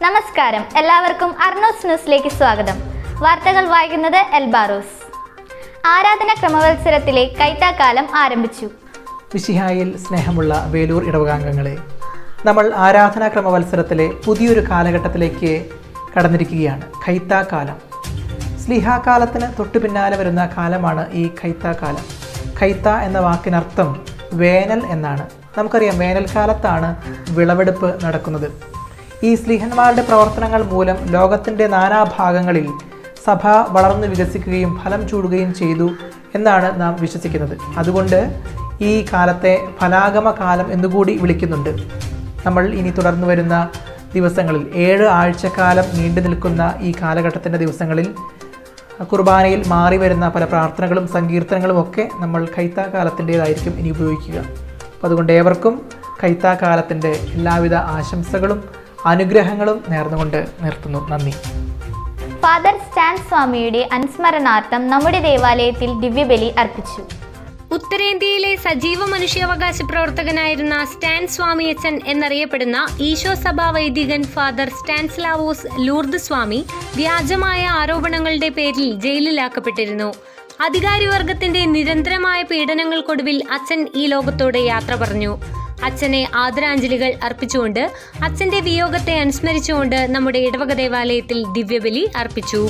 നമസ്കാരം എല്ലാവർക്കും അർണോസ് ന്യൂസിലേക്ക് സ്വാഗതം വാർത്തകൾ വായിക്കുന്നത് എൽബാറോസ് ആരാധന ക്രമവത്സരത്തിലെ കൈത്താക്കാലം ആരംഭിച്ചു വിശിഹായിൽ സ്നേഹമുള്ള വേലൂർ ഇടവകാംഗങ്ങളെ നമ്മൾ ആരാധനാക്രമ മത്സരത്തിലെ പുതിയൊരു കാലഘട്ടത്തിലേക്ക് കടന്നിരിക്കുകയാണ് ഖൈത്താക്കാലം സ്ലിഹാകാലത്തിന് തൊട്ടു പിന്നാലെ വരുന്ന കാലമാണ് ഈ ഖൈത്താക്കാലം ഖൈത്ത എന്ന വാക്കിനർത്ഥം വേനൽ എന്നാണ് നമുക്കറിയാം വേനൽക്കാലത്താണ് വിളവെടുപ്പ് നടക്കുന്നത് ഈ സ്ലിഹന്മാരുടെ പ്രവർത്തനങ്ങൾ മൂലം ലോകത്തിൻ്റെ നാനാഭാഗങ്ങളിൽ സഭ വളർന്നു വികസിക്കുകയും ഫലം ചൂടുകയും ചെയ്തു എന്നാണ് നാം വിശ്വസിക്കുന്നത് അതുകൊണ്ട് ഈ കാലത്തെ ഫലാഗമ കാലം എന്നുകൂടി വിളിക്കുന്നുണ്ട് നമ്മൾ ഇനി തുടർന്നു വരുന്ന ദിവസങ്ങളിൽ ഏഴ് ആഴ്ചക്കാലം നീണ്ടു നിൽക്കുന്ന ഈ കാലഘട്ടത്തിൻ്റെ ദിവസങ്ങളിൽ കുർബാനയിൽ മാറി വരുന്ന പല പ്രാർത്ഥനകളും സങ്കീർത്തനങ്ങളും ഒക്കെ നമ്മൾ കൈത്താക്കാലത്തിൻ്റേതായിരിക്കും ഇനി ഉപയോഗിക്കുക അപ്പോൾ അതുകൊണ്ട് ഏവർക്കും കൈത്താക്കാലത്തിൻ്റെ എല്ലാവിധ ആശംസകളും അനുഗ്രഹങ്ങളും നേർന്നുകൊണ്ട് നിർത്തുന്നു നന്ദി ഫാദർ സ്റ്റാൻ സ്വാമിയുടെ അനുസ്മരണാർത്ഥം നമ്മുടെ ദേവാലയത്തിൽ ദിവ്യബലി അർപ്പിച്ചു ഉത്തരേന്ത്യയിലെ സജീവ മനുഷ്യാവകാശ പ്രവർത്തകനായിരുന്ന സ്റ്റാൻ സ്വാമിയച്ചൻ എന്നറിയപ്പെടുന്ന ഈശോ സഭാ വൈദികൻ ഫാദർ സ്റ്റാൻസ്ലാവോസ് ലൂർദ് സ്വാമി വ്യാജമായ ആരോപണങ്ങളുടെ പേരിൽ ജയിലിലാക്കപ്പെട്ടിരുന്നു അധികാരിവർഗത്തിന്റെ നിരന്തരമായ പീഡനങ്ങൾക്കൊടുവിൽ അച്ഛൻ ഈ ലോകത്തോട് യാത്ര പറഞ്ഞു അച്ഛനെ ആദരാഞ്ജലികൾ അർപ്പിച്ചുകൊണ്ട് അച്ഛന്റെ വിയോഗത്തെ അനുസ്മരിച്ചുകൊണ്ട് നമ്മുടെ ഇടവക ദേവാലയത്തിൽ ദിവ്യബലി അർപ്പിച്ചു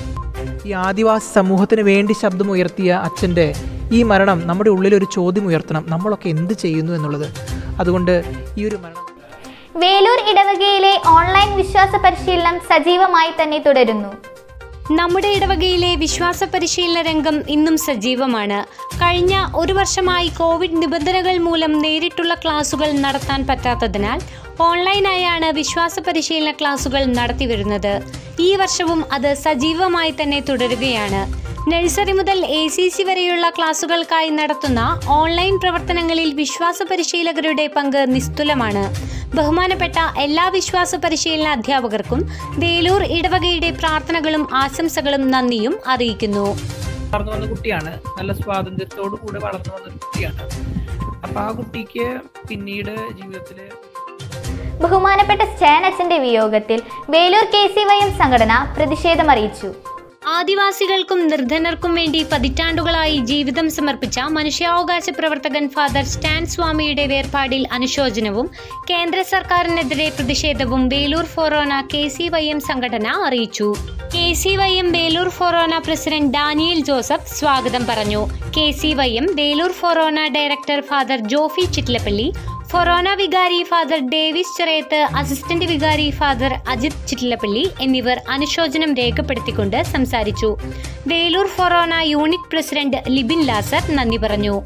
ഈ ആദിവാസി സമൂഹത്തിന് വേണ്ടി ശബ്ദമുയർത്തിയ അച്ഛൻ്റെ ഈ മരണം നമ്മുടെ ഉള്ളിൽ ഒരു ചോദ്യം ഉയർത്തണം നമ്മളൊക്കെ എന്ത് ചെയ്യുന്നു എന്നുള്ളത് അതുകൊണ്ട് ഈ ഒരു മരണം വേലൂർ ഇടവകയിലെ ഓൺലൈൻ വിശ്വാസ പരിശീലനം സജീവമായി തന്നെ തുടരുന്നു നമ്മുടെ ഇടവകയിലെ വിശ്വാസ പരിശീലന രംഗം ഇന്നും സജീവമാണ് കഴിഞ്ഞ ഒരു വർഷമായി കോവിഡ് നിബന്ധനകൾ മൂലം നേരിട്ടുള്ള ക്ലാസുകൾ നടത്താൻ പറ്റാത്തതിനാൽ ഓൺലൈനായാണ് വിശ്വാസ പരിശീലന ക്ലാസുകൾ നടത്തിവരുന്നത് ഈ വർഷവും അത് സജീവമായി തന്നെ തുടരുകയാണ് നഴ്സറി മുതൽ എ സി സി വരെയുള്ള ക്ലാസുകൾക്കായി നടത്തുന്ന ഓൺലൈൻ പ്രവർത്തനങ്ങളിൽ വിശ്വാസ പരിശീലകരുടെ പങ്ക് നിസ്തുലമാണ് ബഹുമാനപ്പെട്ട എല്ലാ വിശ്വാസ പരിശീലന അധ്യാപകർക്കും വേലൂർ ഇടവകയുടെ പ്രാർത്ഥനകളും ആശംസകളും നന്ദിയും അറിയിക്കുന്നു വളർന്നു വന്ന കുട്ടിയാണ് നല്ല സ്വാതന്ത്ര്യത്തോടു കൂടെ വളർന്നു വന്ന ഒരു കുട്ടിയാണ് അപ്പോൾ ആ കുട്ടിക്ക് പിന്നീട് ജീവിതത്തിൽ ബഹുമാനപ്പെട്ട സ്റ്റാൻ അച്ഛന്റെ വിയോഗത്തിൽ Veloor K C Y M സംഘടന പ്രതിഷേധമറിയിച്ചു ആദിവാസികൾക്കും നിർധനർക്കും വേണ്ടി പതിറ്റാണ്ടുകളായി ജീവിതം സമർപ്പിച്ച മനുഷ്യാവകാശ പ്രവർത്തകൻ ഫാദർ സ്റ്റാൻ സ്വാമിയുടെ വേർപാടിൽ അനുശോചനവും കേന്ദ്ര സർക്കാരിനെതിരെ പ്രതിഷേധവും Veloor forane K C Y M സംഘടന അറിയിച്ചു K C Y M Veloor forane president Daniel Joseph സ്വാഗതം പറഞ്ഞു K C Y M Veloor forane director father Jofy Chittilappilly forane വികാരി ഫാദർ ഡേവിസ് ചെറയത്ത് അസിസ്റ്റന്റ് വികാരി ഫാദർ അജിത് ചിറ്റിലപ്പള്ളി എന്നിവർ അനുശോചനം രേഖപ്പെടുത്തിക്കൊണ്ട് സംസാരിച്ചു Veloor forane unit president Libin Lazar നന്ദി പറഞ്ഞു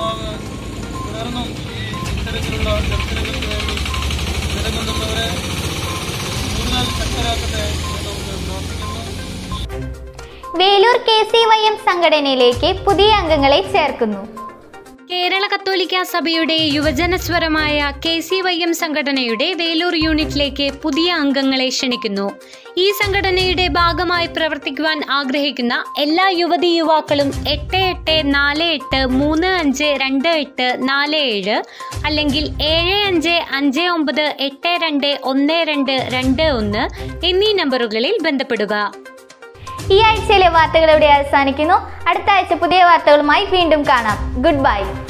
തുടർന്നും ഈ ഇത്തരത്തിലുള്ള ദർശനങ്ങൾക്ക് വേണ്ടി നിലകൊള്ളുന്നവരെ കൂടുതൽ ശക്തരാക്കട്ടെ എന്ന് നമുക്ക് പ്രാർത്ഥിക്കുന്നു Veloor K C Y M സംഘടനയിലേക്ക് പുതിയ അംഗങ്ങളെ ചേർക്കുന്നു കേരള കത്തോലിക്ക സഭയുടെ യുവജനസ്വരമായ കെ സി വൈ എം സംഘടനയുടെ വേലൂർ യൂണിറ്റിലേക്ക് പുതിയ അംഗങ്ങളെ ക്ഷണിക്കുന്നു ഈ സംഘടനയുടെ ഭാഗമായി പ്രവർത്തിക്കുവാൻ ആഗ്രഹിക്കുന്ന എല്ലാ യുവതി യുവാക്കളും എട്ട് എട്ട് നാല് എട്ട് മൂന്ന് അഞ്ച് രണ്ട് എട്ട് നാല് ഏഴ് അല്ലെങ്കിൽ ഏഴ് അഞ്ച് അഞ്ച് ഒമ്പത് എട്ട് രണ്ട് ഒന്ന് രണ്ട് രണ്ട് ഒന്ന് എന്നീ നമ്പറുകളിൽ ബന്ധപ്പെടുക ഈ ആഴ്ചയിലെ വാർത്തകൾ ഇവിടെ അവസാനിക്കുന്നു അടുത്ത ആഴ്ച പുതിയ വാർത്തകളുമായി വീണ്ടും കാണാം ഗുഡ് ബൈ